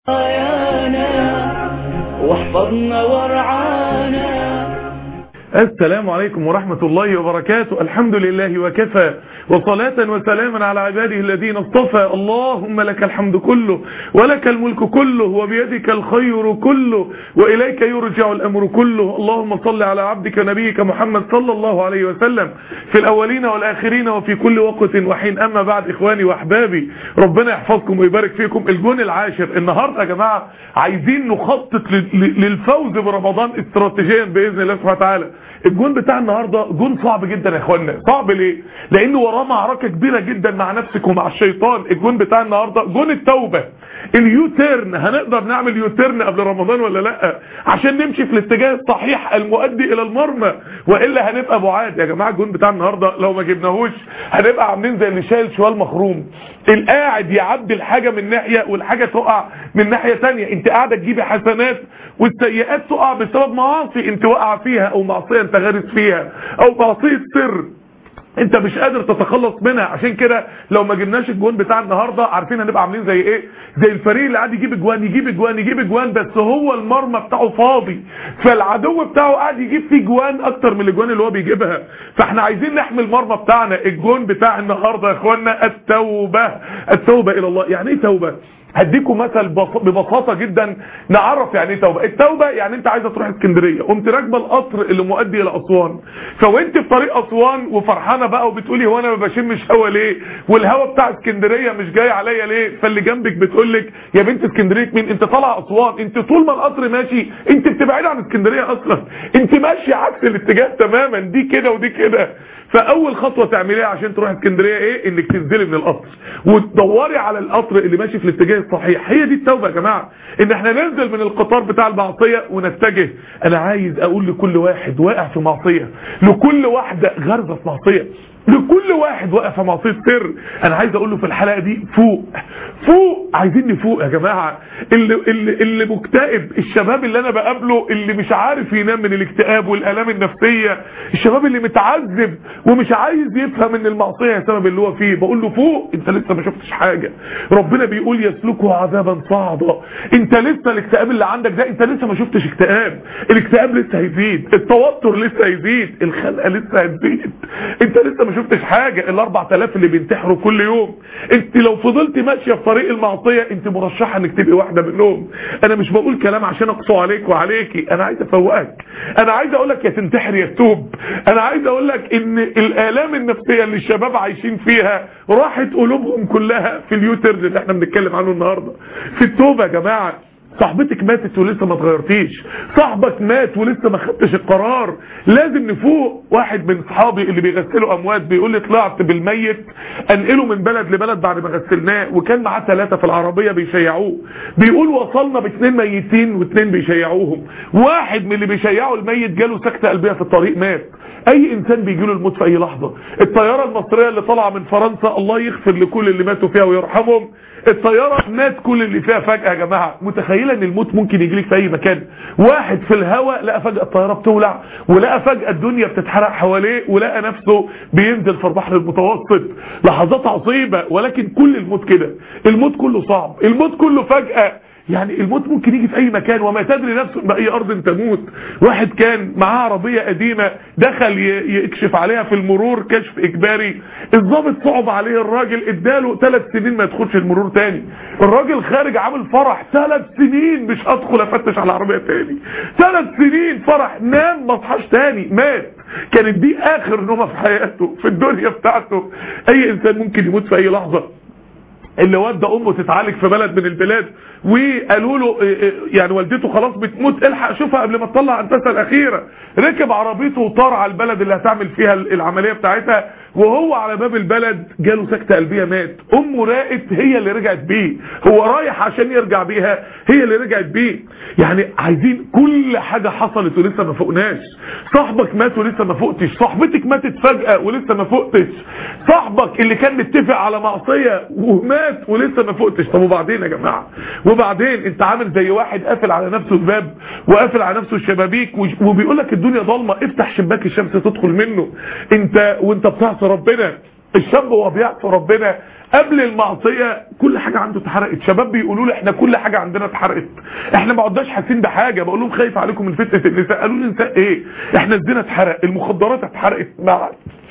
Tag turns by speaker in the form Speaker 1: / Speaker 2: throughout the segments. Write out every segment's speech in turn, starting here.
Speaker 1: واحفظنا وارعانا
Speaker 2: السلام عليكم ورحمة الله وبركاته الحمد لله وكفى وصلاة وسلاما على عباده الذين اصطفى اللهم لك الحمد كله ولك الملك كله وبيدك الخير كله وإليك يرجع الأمر كله اللهم صل على عبدك نبيك محمد صلى الله عليه وسلم في الأولين والآخرين وفي كل وقت وحين أما بعد إخواني وأحبابي ربنا يحفظكم ويبارك فيكم الجون العاشر النهاردة يا جماعة عايزين نخطط للفوز برمضان استراتيجيا بإذن الله سبحانه وتعالى الجون بتاع النهاردة جون صعب جدا يا اخوانا صعب ليه لانه وراه معركة كبيرة جدا مع نفسك ومع الشيطان الجون بتاع النهاردة جون التوبة اليوتيرن هنقدر نعمل يوتيرن قبل رمضان ولا لا عشان نمشي في الاتجاه الصحيح المؤدي الى المرمى والا هنبقى بعاد يا جماعة الجون بتاع النهاردة لو ما جبناهوش هنبقى عاملين زي اللي شايل شوال مخروم القاعد يعدي الحاجة من ناحية والحاجة تقع من ناحية تانية انت قاعدة تجيبي حسنات والسيئات تقع بسبب معاصي انت وقع فيها او معصية انت غارس فيها او معصية سر انت مش قادر تتخلص منها عشان كده لو ما جبناش الجوان بتاع النهارده عارفين هنبقى عاملين زي ايه زي الفريق اللي قاعد يجيب اجوان يجيب اجوان يجيب اجوان بس هو المرمى بتاعه فاضي فالعدو بتاعه قاعد يجيب فيه جوان اكتر من الاجوان اللي هو بيجيبها فاحنا عايزين نحمي المرمى بتاعنا الجون بتاع النهارده يا اخوانا التوبه التوبه الى الله يعني ايه توبه هديكم مثل ببساطه جدا نعرف يعني ايه توبه التوبه يعني انت عايزه تروح اسكندريه قمت راكبه القطر اللي مؤدي الى اسوان فوانت في طريق اسوان وفرحانه بقى وبتقولي هو انا ما بشمش هوا ليه والهوا بتاع اسكندريه مش جاي عليا ليه فاللي جنبك بتقول لك يا بنت اسكندريه مين انت طالعه اسوان انت طول ما القطر ماشي انت بتبعدي عن اسكندريه اصلا انت ماشيه عكس الاتجاه تماما دي كده ودي كده فاول خطوه تعمليها عشان تروح اسكندريه ايه انك تنزلي من القطر وتدوري على القطر اللي ماشي في الاتجاه الصحيح هي دي التوبه يا جماعه ان احنا ننزل من القطار بتاع المعصيه ونتجه انا عايز اقول لكل واحد واقع في معصيه لكل واحده غارزه في معصيه لكل واحد واقع في معصيه سر انا عايز اقول له في الحلقه دي فوق فوق عايزين نفوق يا جماعه اللي اللي اللي مكتئب الشباب اللي انا بقابله اللي مش عارف ينام من الاكتئاب والالام النفسيه الشباب اللي متعذب ومش عايز يفهم ان المعصيه سبب اللي هو فيه بقول له فوق انت لسه ما شفتش حاجه ربنا بيقول يسلكه عذابا صعدا انت لسه الاكتئاب اللي عندك ده انت لسه ما شفتش اكتئاب الاكتئاب لسه هيزيد التوتر لسه هيزيد الخنقه لسه هتزيد انت لسه ما شفتش حاجه ال 4000 اللي بينتحروا كل يوم انت لو فضلت ماشيه في طريق المعصيه انت مرشحه انك تبقي واحده منهم انا مش بقول كلام عشان اقسو عليك وعليكي انا عايز افوقك انا عايز اقول لك يا تنتحر يا تتوب انا عايز اقول لك ان الالام النفسيه اللي الشباب عايشين فيها راحت قلوبهم كلها في اليوترز اللي احنا بنتكلم عنه النهارده في التوبه يا جماعه صاحبتك ماتت ولسه ما اتغيرتيش صاحبك مات ولسه ما خدتش القرار لازم نفوق واحد من صحابي اللي بيغسلوا اموات بيقول لي طلعت بالميت انقله من بلد لبلد بعد ما غسلناه وكان معاه ثلاثه في العربيه بيشيعوه بيقول وصلنا باثنين ميتين واثنين بيشيعوهم واحد من اللي بيشيعوا الميت جاله سكته قلبيه في الطريق مات اي انسان بيجي له الموت في اي لحظه الطياره المصريه اللي طالعه من فرنسا الله يغفر لكل اللي ماتوا فيها ويرحمهم الطياره مات كل اللي فيها فجاه يا جماعه متخيله ان الموت ممكن يجي لك في اي مكان واحد في الهواء لقى فجاه الطياره بتولع ولقى فجاه الدنيا بتتحرق حواليه ولقى نفسه بينزل في البحر المتوسط لحظات عصيبه ولكن كل الموت كده الموت كله صعب الموت كله فجاه يعني الموت ممكن يجي في اي مكان وما تدري نفسه باي ارض تموت واحد كان معاه عربيه قديمه دخل يكشف عليها في المرور كشف اجباري الضابط صعب عليه الراجل اداله ثلاث سنين ما يدخلش المرور تاني الراجل خارج عامل فرح ثلاث سنين مش هدخل افتش على العربيه تاني ثلاث سنين فرح نام ما صحاش تاني مات كانت دي اخر نومه في حياته في الدنيا بتاعته اي انسان ممكن يموت في اي لحظه اللي ودى امه تتعالج في بلد من البلاد وقالوا له يعني والدته خلاص بتموت الحق شوفها قبل ما تطلع انفاسها الاخيره ركب عربيته وطار على البلد اللي هتعمل فيها العمليه بتاعتها وهو على باب البلد جاله سكته قلبيه مات امه راقت هي اللي رجعت بيه هو رايح عشان يرجع بيها هي اللي رجعت بيه يعني عايزين كل حاجه حصلت ولسه ما فوقناش صاحبك مات ولسه ما فوقتش صاحبتك ماتت فجاه ولسه ما فوقتش صاحبك اللي كان متفق على معصيه ومات ولسه ما فوقتش طب وبعدين يا جماعه وبعدين انت عامل زي واحد قافل على نفسه الباب وقافل على نفسه الشبابيك وبيقول لك الدنيا ضلمه افتح شباك الشمس تدخل منه انت وانت بتعصي ربنا الشاب وهو بيعصي ربنا قبل المعصيه كل حاجه عنده اتحرقت شباب بيقولوا لي احنا كل حاجه عندنا اتحرقت احنا ما عدناش حاسين بحاجه بقول لهم خايف عليكم من فتنه النساء قالوا لي نساء ايه احنا الزنا اتحرق المخدرات اتحرقت ما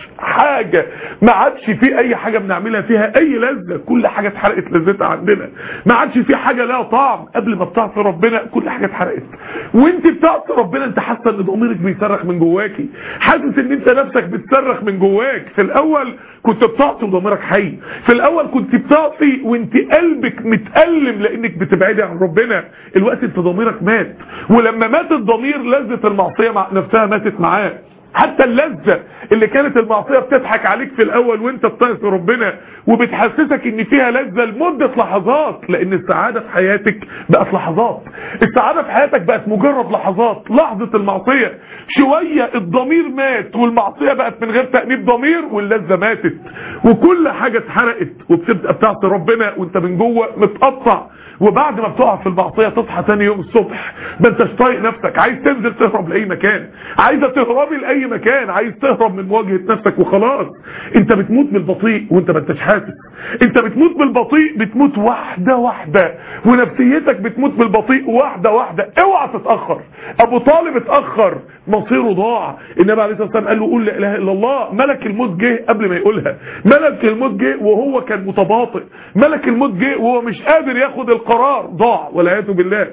Speaker 2: حاجه ما عادش في اي حاجه بنعملها فيها اي لذه كل حاجه اتحرقت لذتها عندنا ما عادش في حاجه لها طعم قبل ما بتعصي ربنا كل حاجه اتحرقت وانت بتعصي ربنا انت حاسه ان ضميرك بيصرخ من جواكي حاسس ان انت نفسك بتصرخ من جواك في الاول كنت بتعصي وضميرك حي في الاول كنت بتعصي وانت قلبك متألم لانك بتبعدي عن ربنا الوقت انت ضميرك مات ولما مات الضمير لذة المعصية مع نفسها ماتت معاه حتى اللذة اللي كانت المعصية بتضحك عليك في الاول وانت بتعصي ربنا وبتحسسك ان فيها لذة لمدة لحظات لان السعادة في حياتك بقت لحظات السعادة في حياتك بقت مجرد لحظات لحظة المعصية شوية الضمير مات والمعصية بقت من غير تأنيب ضمير واللذة ماتت وكل حاجة اتحرقت وبتبدأ بتعصي ربنا وانت من جوه متقطع وبعد ما بتقع في المعصيه تصحى تاني يوم الصبح ما انتش طايق نفسك عايز تنزل تهرب لاي مكان عايزه تهربي لاي مكان عايز تهرب من مواجهه نفسك وخلاص انت بتموت بالبطيء وانت ما انتش حاسس انت بتموت بالبطيء بتموت واحده واحده ونفسيتك بتموت بالبطيء واحده واحده اوعى تتاخر ابو طالب اتاخر مصيره ضاع النبي عليه الصلاه والسلام قال له قول لا اله الا الله ملك الموت جه قبل ما يقولها ملك الموت جه وهو كان متباطئ ملك الموت جه وهو مش قادر ياخد القرار ضاع والعياذ بالله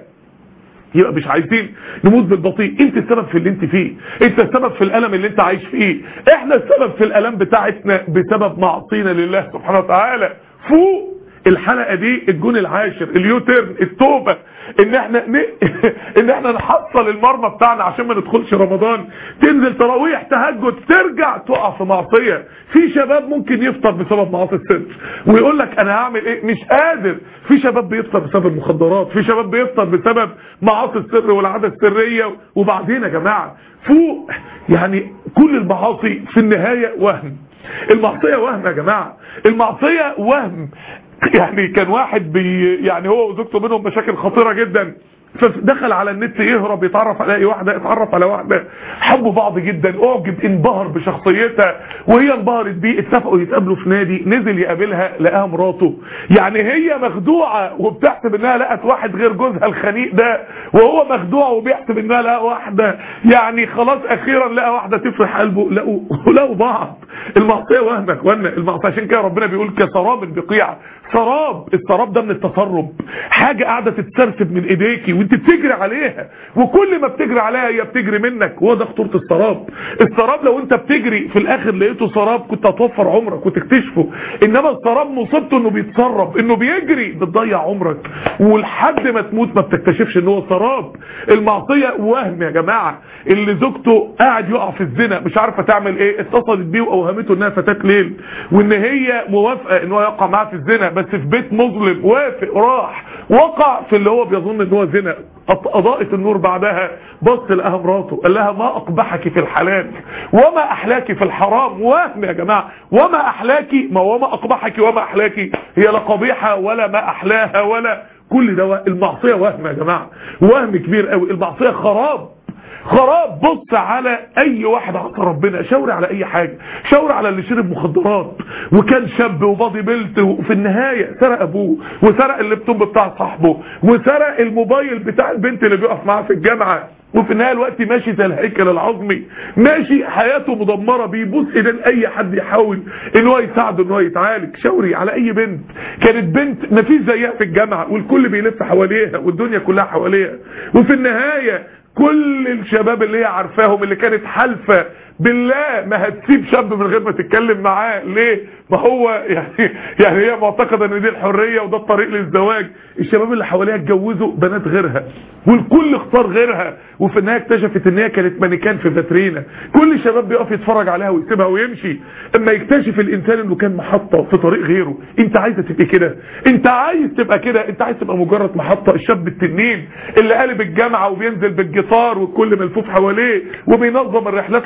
Speaker 2: يبقى مش عايزين نموت بالبطيء انت السبب في اللي انت فيه انت السبب في الالم اللي انت عايش فيه احنا السبب في الالم بتاعتنا بسبب معصينا لله سبحانه وتعالى فوق الحلقة دي الجون العاشر اليوترن التوبة ان احنا ن... ان احنا نحصل المرمى بتاعنا عشان ما ندخلش رمضان تنزل تراويح تهجد ترجع تقع في معصية في شباب ممكن يفطر بسبب معاصي السر ويقول لك انا هعمل ايه مش قادر في شباب بيفطر بسبب المخدرات في شباب بيفطر بسبب معاصي السر والعادة السرية وبعدين يا جماعة فوق يعني كل المعاصي في النهاية وهم المعصية وهم يا جماعة المعصية وهم يعني كان واحد بي يعني هو وزوجته بينهم مشاكل خطيرة جدا فدخل على النت يهرب يتعرف على اي واحده اتعرف على واحده حبوا بعض جدا اعجب انبهر بشخصيتها وهي انبهرت بيه اتفقوا يتقابلوا في نادي نزل يقابلها لقاها مراته يعني هي مخدوعه وبتحسب انها لقت واحد غير جوزها الخنيق ده وهو مخدوع وبيحسب انها لقى واحده يعني خلاص اخيرا لقى واحده تفرح قلبه لقوا لقوا بعض المعصيه وهم يا اخوانا المعصيه عشان كده ربنا بيقول كسراب بقيعه سراب السراب ده من التسرب حاجه قاعده تتسرسب من ايديكي وانت بتجري عليها وكل ما بتجري عليها هي بتجري منك هو ده خطوره السراب السراب لو انت بتجري في الاخر لقيته سراب كنت هتوفر عمرك وتكتشفه انما السراب مصيبته انه بيتسرب انه بيجري بتضيع عمرك ولحد ما تموت ما بتكتشفش ان هو سراب المعصيه وهم يا جماعه اللي زوجته قاعد يقع في الزنا مش عارفه تعمل ايه اتصلت بيه واوهمته انها فتاه ليل وان هي موافقه ان هو يقع معاها في الزنا بس في بيت مظلم وافق راح وقع في اللي هو بيظن ان هو زنا اضاءت النور بعدها بص لقاها مراته قال لها ما اقبحك في الحلال وما احلاك في الحرام وهم يا جماعه وما احلاك ما وما اقبحك وما احلاك هي لا قبيحه ولا ما احلاها ولا كل ده المعصيه وهم يا جماعه وهم كبير قوي المعصيه خراب خراب بص على اي واحد عصى ربنا شاور على اي حاجة شاور على اللي شرب مخدرات وكان شاب وبادي بيلت وفي النهاية سرق ابوه وسرق اللابتوب بتاع صاحبه وسرق الموبايل بتاع البنت اللي بيقف معاها في الجامعة وفي النهايه الوقت ماشي زي الهيكل العظمي ماشي حياته مدمره بيبوس ايدين اي حد يحاول ان هو يساعده ان هو يتعالج شاوري على اي بنت كانت بنت ما فيش زيها في الجامعه والكل بيلف حواليها والدنيا كلها حواليها وفي النهايه كل الشباب اللي هي عارفاهم اللي كانت حالفه بالله ما هتسيب شاب من غير ما تتكلم معاه ليه ما هو يعني يعني هي معتقده ان دي الحريه وده الطريق للزواج الشباب اللي حواليها اتجوزوا بنات غيرها والكل اختار غيرها وفي النهايه اكتشفت ان هي كانت مانيكان في فاترينا كل الشباب بيقف يتفرج عليها ويسيبها ويمشي اما يكتشف الانسان انه كان محطه في طريق غيره انت عايزه تبقى كده انت عايز تبقى كده انت عايز تبقى مجرد محطه الشاب التنين اللي قالب الجامعه وبينزل بالجيتار والكل ملفوف حواليه وبينظم الرحلات لاصحابه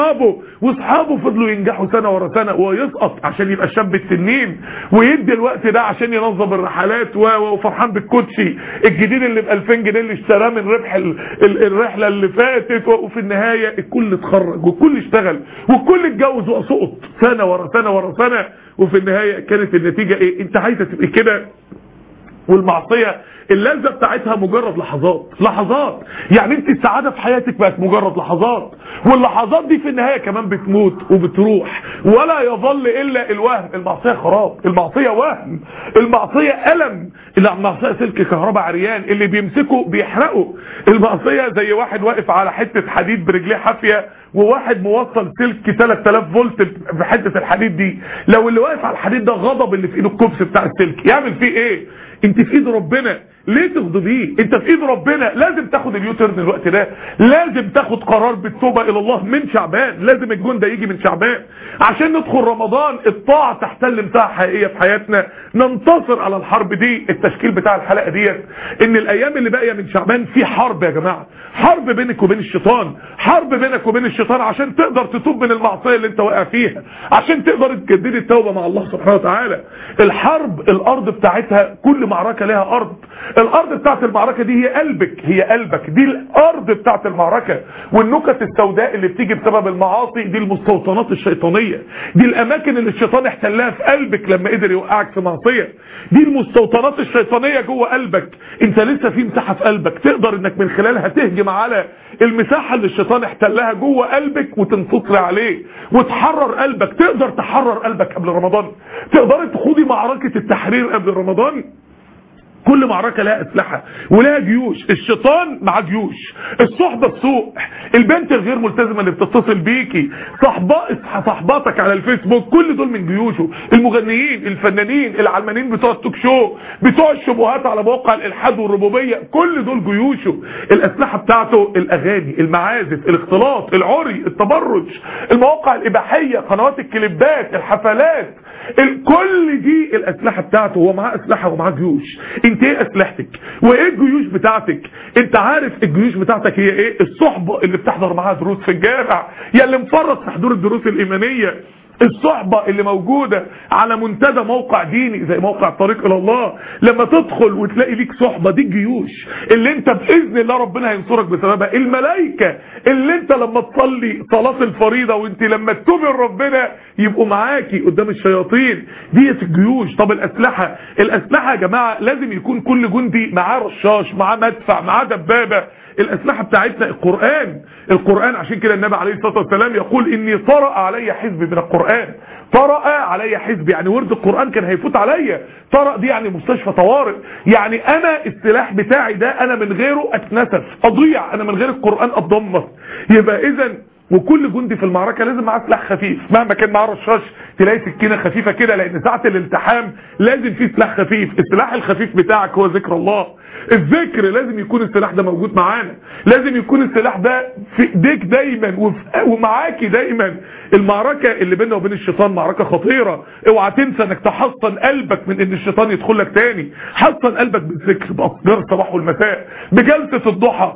Speaker 2: واصحابه واصحابه فضلوا ينجحوا سنه ورا سنه وهو يسقط عشان يبقى شاب السنين ويدي الوقت ده عشان ينظم الرحلات وفرحان بالكوتشي الجديد اللي ب 2000 جنيه اللي اشتراه من ربح ال ال الرحله اللي فاتت وفي النهايه الكل اتخرج والكل اشتغل والكل اتجوز وسقط سنه ورا سنه ورا سنه وفي النهايه كانت النتيجه ايه انت عايزه تبقى كده والمعصيه اللذة بتاعتها مجرد لحظات لحظات يعني انت السعادة في حياتك بقت مجرد لحظات واللحظات دي في النهاية كمان بتموت وبتروح ولا يظل الا الوهم المعصية خراب المعصية وهم المعصية ألم المعصية سلك كهرباء عريان اللي بيمسكه بيحرقه المعصية زي واحد واقف على حتة حديد برجليه حافية وواحد موصل سلك 3000 فولت في حته الحديد دي لو اللي واقف على الحديد ده غضب اللي في ايده الكوبس بتاع السلك يعمل فيه ايه انت في ايد ربنا ليه تغضبيه انت في ايد ربنا لازم تاخد اليوتيرن الوقت ده لازم تاخد قرار بالتوبه الى الله من شعبان لازم الجون ده يجي من شعبان عشان ندخل رمضان الطاعه تحتل مساحه حقيقيه في حياتنا ننتصر على الحرب دي التشكيل بتاع الحلقه ديت ان الايام اللي باقيه من شعبان في حرب يا جماعه حرب بينك وبين الشيطان حرب بينك وبين الشيطان عشان تقدر تتوب من المعصيه اللي انت واقع فيها عشان تقدر تجدد التوبه مع الله سبحانه وتعالى الحرب الارض بتاعتها كل معركه لها ارض الارض بتاعت المعركه دي هي قلبك هي قلبك دي الارض بتاعت المعركه والنكت السوداء اللي بتيجي بسبب المعاصي دي المستوطنات الشيطانيه دي الاماكن اللي الشيطان احتلها في قلبك لما قدر يوقعك في معصيه دي المستوطنات الشيطانيه جوه قلبك انت لسه في مساحه في قلبك تقدر انك من خلالها تهجم على المساحه اللي الشيطان احتلها جوه قلبك وتنتصر عليه وتحرر قلبك تقدر تحرر قلبك قبل رمضان تقدر تخوضي معركه التحرير قبل رمضان كل معركة لها اسلحة ولها جيوش الشيطان مع جيوش الصحبة السوء البنت الغير ملتزمة اللي بتتصل بيكي صحباتك على الفيسبوك كل دول من جيوشه المغنيين الفنانين العلمانيين بتوع التوك شو بتوع الشبهات على مواقع الالحاد والربوبية كل دول جيوشه الاسلحة بتاعته الاغاني المعازف الاختلاط العري التبرج المواقع الاباحية قنوات الكليبات الحفلات كل دي الاسلحة بتاعته هو معاه اسلحة ومعاه جيوش انت ايه اسلحتك وايه الجيوش بتاعتك انت عارف الجيوش بتاعتك هي ايه الصحبة اللي بتحضر معاها دروس في الجامع يا اللي مفرط في حضور الدروس الايمانية الصحبة اللي موجودة على منتدى موقع ديني زي موقع الطريق الى الله لما تدخل وتلاقي ليك صحبة دي الجيوش اللي انت باذن الله ربنا هينصرك بسببها الملائكة اللي انت لما تصلي صلاة الفريضة وانت لما تتوبي لربنا يبقوا معاكي قدام الشياطين ديت الجيوش طب الاسلحة الاسلحة يا جماعة لازم يكون كل جندي معاه رشاش معاه مدفع معاه دبابة الاسلحه بتاعتنا القران القران عشان كده النبي عليه الصلاه والسلام يقول اني طرأ علي حزب من القران طرأ علي حزب يعني ورد القران كان هيفوت عليا طرأ دي يعني مستشفى طوارئ يعني انا السلاح بتاعي ده انا من غيره اتنسف اضيع انا من غير القران اتدمر يبقى اذا وكل جندي في المعركة لازم معاه سلاح خفيف مهما كان معاه رشاش تلاقي سكينة خفيفة كده لان ساعة الالتحام لازم فيه سلاح خفيف السلاح الخفيف بتاعك هو ذكر الله الذكر لازم يكون السلاح ده موجود معانا لازم يكون السلاح ده في ايديك دايما ومعاكي دايما المعركة اللي بيننا وبين الشيطان معركة خطيرة اوعى تنسى انك تحصن قلبك من ان الشيطان يدخل لك تاني حصن قلبك بالذكر باذكار الصباح والمساء بجلسة الضحى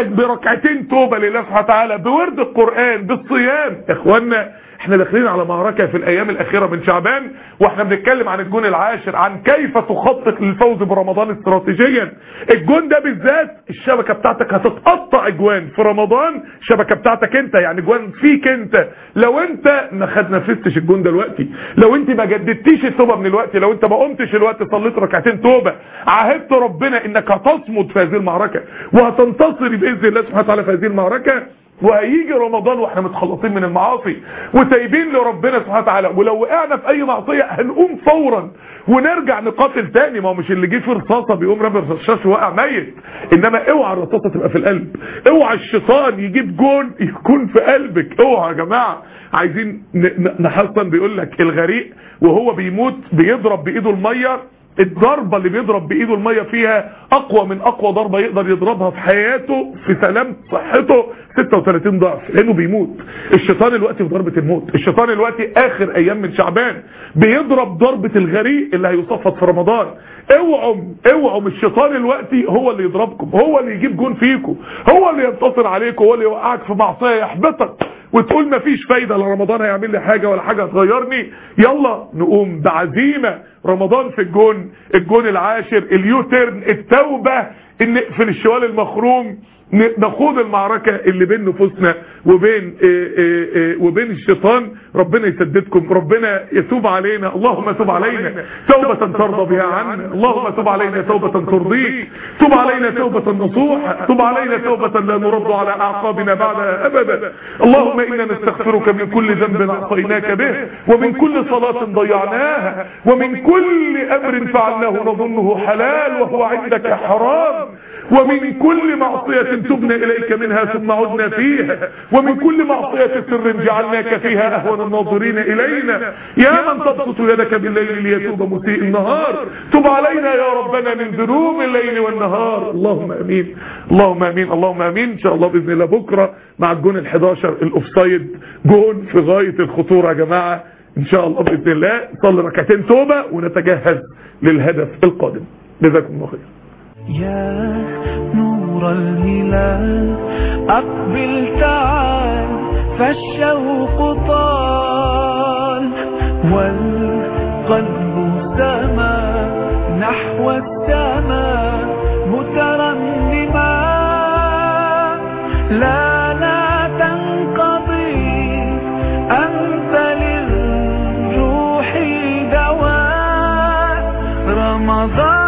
Speaker 2: بركعتين توبة لله سبحانه وتعالى بورد القرآن بالصيام يا اخوانا احنا داخلين على معركة في الايام الاخيرة من شعبان واحنا بنتكلم عن الجون العاشر عن كيف تخطط للفوز برمضان استراتيجيا الجون ده بالذات الشبكة بتاعتك هتتقطع اجوان في رمضان الشبكة بتاعتك انت يعني جوان فيك انت لو انت ما خد نفذتش الجون ده دلوقتي لو انت ما جددتيش التوبة من الوقت لو انت ما قمتش الوقت صليت ركعتين توبة عاهدت ربنا انك هتصمد في هذه المعركة وهتنتصري باذن الله سبحانه وتعالى في هذه المعركة وهيجي رمضان واحنا متخلصين من المعاصي وسايبين لربنا سبحانه وتعالى ولو وقعنا في اي معصيه هنقوم فورا ونرجع نقاتل تاني ما هو مش اللي جه في رصاصه بيقوم رامي الرشاش وقع ميت انما اوعى الرصاصه تبقى في القلب اوعى الشيطان يجيب جون يكون في قلبك اوعى يا جماعه عايزين نحصن بيقول لك الغريق وهو بيموت بيضرب بايده الميه الضربة اللي بيضرب بإيده المية فيها أقوى من أقوى ضربة يقدر يضربها في حياته في سلام صحته 36 ضعف لأنه بيموت الشيطان الوقت في ضربة الموت الشيطان الوقت آخر أيام من شعبان بيضرب ضربة الغريق اللي هيصفد في رمضان اوعوا اوعوا الشيطان الوقت هو اللي يضربكم هو اللي يجيب جون فيكم هو اللي ينتصر عليكم هو اللي يوقعك في معصية يحبطك وتقول مفيش فايدة لا رمضان هيعمل لي حاجة ولا حاجة هتغيرني يلا نقوم بعزيمة رمضان في الجون الجون العاشر اليوتيرن التوبة ان نقفل الشوال المخروم نخوض المعركة اللي بين نفوسنا وبين إيه إيه إيه وبين الشيطان ربنا يسددكم ربنا يتوب علينا اللهم تب علينا توبة ترضى بها عنا اللهم تب علينا توبة ترضيك تب علينا توبة نصوحة تب علينا توبة لا نرد على أعقابنا بعدها أبدا اللهم إنا نستغفرك من كل ذنب أعطيناك به ومن كل صلاة ضيعناها ومن كل أمر فعلناه نظنه حلال وهو عندك حرام ومن كل معصية تبنى إليك منها ثم عدنا فيها ومن كل معصية سر جعلناك فيها أهون الناظرين إلينا يا من تبسط يدك بالليل ليتوب مسيء النهار تب علينا يا ربنا من ذنوب الليل والنهار اللهم أمين اللهم أمين اللهم أمين إن شاء الله بإذن الله بكرة مع الجون ال11 الأوفسايد جون في غاية الخطورة يا جماعة إن شاء الله بإذن الله صلي ركعتين توبة ونتجهز للهدف القادم جزاكم الله خير
Speaker 1: يا نور الهلال أقبل تعال فالشوق طال والقلب سما نحو السماء مترنما لا لا تنقضي أنت للروح دواء رمضان